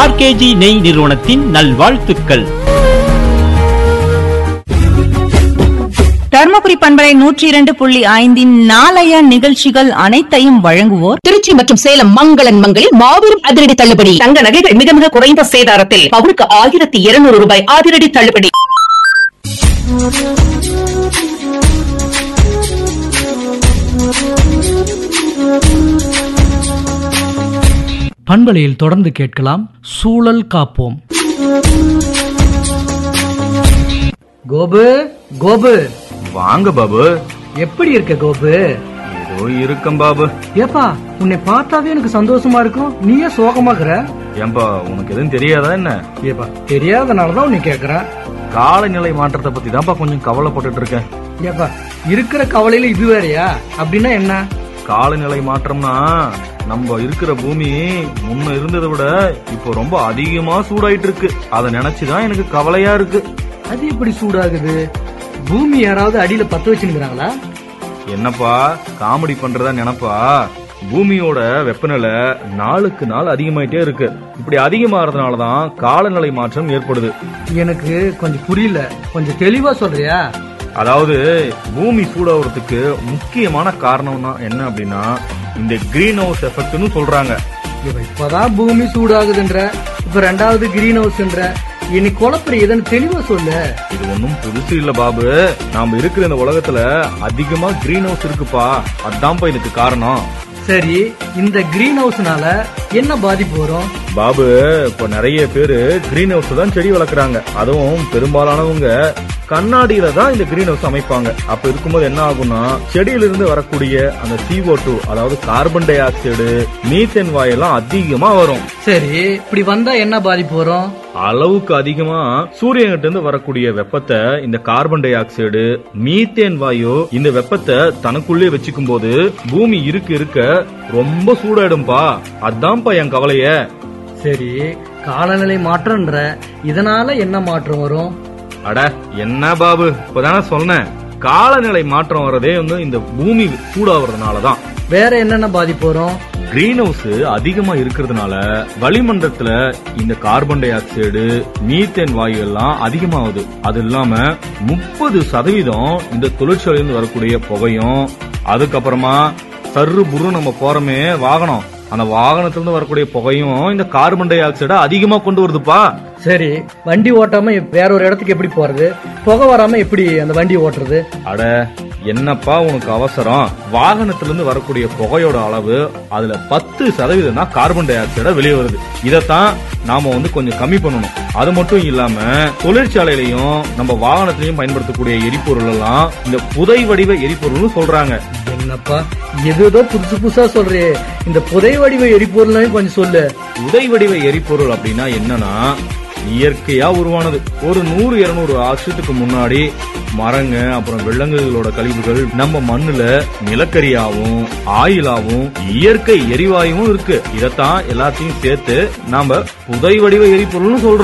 RKG நெய் நிறுவனத்தின் நல்வாழ்த்துக்கள் தர்மபுரி பண்பலை நூற்றி இரண்டு புள்ளி ஐந்தின் நாளைய நிகழ்ச்சிகள் அனைத்தையும் வழங்குவோர் திருச்சி மற்றும் சேலம் மங்களன் மங்களில் மாபெரும் அதிரடி தள்ளுபடி தங்க நகைகள் மிக மிக குறைந்த சேதாரத்தில் பவுனுக்கு ஆயிரத்தி இருநூறு ரூபாய் அதிரடி தள்ளுபடி பண்பலையில் தொடர்ந்து கேட்கலாம் சூழல் காப்போம் கோபு கோபு வாங்க பாபு எப்படி இருக்க கோபு ஏதோ இருக்கும் பாபு ஏப்பா உன்னை பார்த்தாவே எனக்கு சந்தோஷமா இருக்கும் நீயே சோகமாக்குற ஏன்பா உனக்கு எதுவும் தெரியாதா என்ன ஏப்பா தெரியாதனாலதான் உன்னை கேக்குறேன் காலநிலை மாற்றத்தை பத்தி தான்ப்பா கொஞ்சம் கவலைப்பட்டுட்டு இருக்கேன் ஏப்பா இருக்கிற கவலையில இது வேறயா அப்படின்னா என்ன காலநிலை மாற்றம்னா நம்ம இருக்கிற பூமி முன்ன இருந்ததை விட இப்போ ரொம்ப அதிகமா சூடாயிட்டு இருக்கு அதை நினைச்சுதான் எனக்கு கவலையா இருக்கு அது எப்படி சூடாகுது பூமி யாராவது அடியில பத்த வச்சுருக்காங்களா என்னப்பா காமெடி பண்றதா நினைப்பா பூமியோட வெப்பநிலை நாளுக்கு நாள் அதிகமாயிட்டே இருக்கு இப்படி அதிகமாறதுனாலதான் காலநிலை மாற்றம் ஏற்படுது எனக்கு கொஞ்சம் புரியல கொஞ்சம் தெளிவா சொல்றியா அதாவது பூமி சூடாகிறதுக்கு முக்கியமான காரணம்னா என்ன அப்படின்னா இந்த கிரீன் ஹவுஸ் எஃபெக்ட்னு சொல்றாங்க இவ இப்பதான் பூமி சூடாகுதுன்ற இப்ப ரெண்டாவது கிரீன் ஹவுஸ்ன்ற இனி குழப்பற எதன்னு தெளிவா சொல்லு இது ஒன்றும் புதுசு இல்ல பாபு நாம இருக்கிற இந்த உலகத்துல அதிகமா கிரீன் ஹவுஸ் இருக்குப்பா அதான்ப்பா இதுக்கு காரணம் சரி இந்த கிரீன் ஹவுஸ்னால என்ன பாதிப்பு வரும் பாபு இப்ப நிறைய பேரு கிரீன் ஹவுஸ் தான் செடி வளர்க்குறாங்க அதுவும் பெரும்பாலானவங்க கண்ணாடியில தான் இந்த கிரீன் ஹவுஸ் அமைப்பாங்க அப்ப இருக்கும்போது என்ன ஆகும்னா செடியில இருந்து வரக்கூடிய அந்த CO2 டூ அதாவது கார்பன் டை ஆக்சைடு மீத்தேன் வாயெல்லாம் அதிகமா வரும் சரி இப்படி வந்தா என்ன பாதிப்பு வரும் அளவுக்கு அதிகமா சூரியன்கிட்ட இருந்து வரக்கூடிய வெப்பத்தை இந்த கார்பன் டை ஆக்சைடு மீத்தேன் வாயு இந்த வெப்பத்தை தனக்குள்ளே வச்சுக்கும் போது பூமி இருக்க இருக்க ரொம்ப சூடாயிடும்பா அதான்ப்பா என் கவலைய சரி காலநிலை மாற்றம்ன்ற இதனால என்ன மாற்றம் வரும் அட என்ன பாபு இப்பதானே சொன்னேன் காலநிலை மாற்றம் வர்றதே வந்து இந்த பூமி சூடாகிறதுனாலதான் வேற என்னென்ன பாதிப்பு வரும் கிரீன் ஹவுஸ் அதிகமா இருக்கிறதுனால வளிமண்டலத்துல இந்த கார்பன் டை ஆக்சைடு மீத்தேன் வாயு எல்லாம் அதிகமாகுது அது இல்லாம முப்பது சதவீதம் இந்த தொழிற்சாலையிலிருந்து வரக்கூடிய புகையும் அதுக்கப்புறமா சர்ரு புரு நம்ம போறோமே வாகனம் அந்த வாகனத்திலிருந்து வரக்கூடிய புகையும் இந்த கார்பன் டை ஆக்சைடை அதிகமா கொண்டு வருதுப்பா சரி வண்டி ஓட்டாம வேற ஒரு இடத்துக்கு எப்படி போறது புகை வராம எப்படி அந்த வண்டி ஓட்டுறது அட என்னப்பா உனக்கு அவசரம் வாகனத்திலிருந்து வரக்கூடிய புகையோட அளவு அதுல பத்து சதவீதம் தான் கார்பன் டை ஆக்சைடா வெளியே வருது இதைத்தான் நாம வந்து கொஞ்சம் கம்மி பண்ணணும் அது மட்டும் இல்லாம தொழிற்சாலையிலையும் நம்ம வாகனத்திலையும் பயன்படுத்தக்கூடிய எரிபொருள் எல்லாம் இந்த புதை வடிவ எரிபொருள்னு சொல்றாங்க என்னப்பா எதோ புதுசு புதுசா சொல்றியே இந்த புதை வடிவ எரிபொருளையும் கொஞ்சம் சொல்லு புதை வடிவ எரிபொருள் அப்படின்னா என்னன்னா இயற்கையா உருவானது ஒரு நூறு இருநூறு வருஷத்துக்கு முன்னாடி மரங்க அப்புறம் விலங்குகளோட கழிவுகள் நம்ம மண்ணுல நிலக்கரியாவும் ஆயிலாவும் இயற்கை எரிவாயுவும் இருக்கு இதத்தான் எல்லாத்தையும் சேர்த்து நாம புதை வடிவ எரிபொருள்னு சொல்றோம்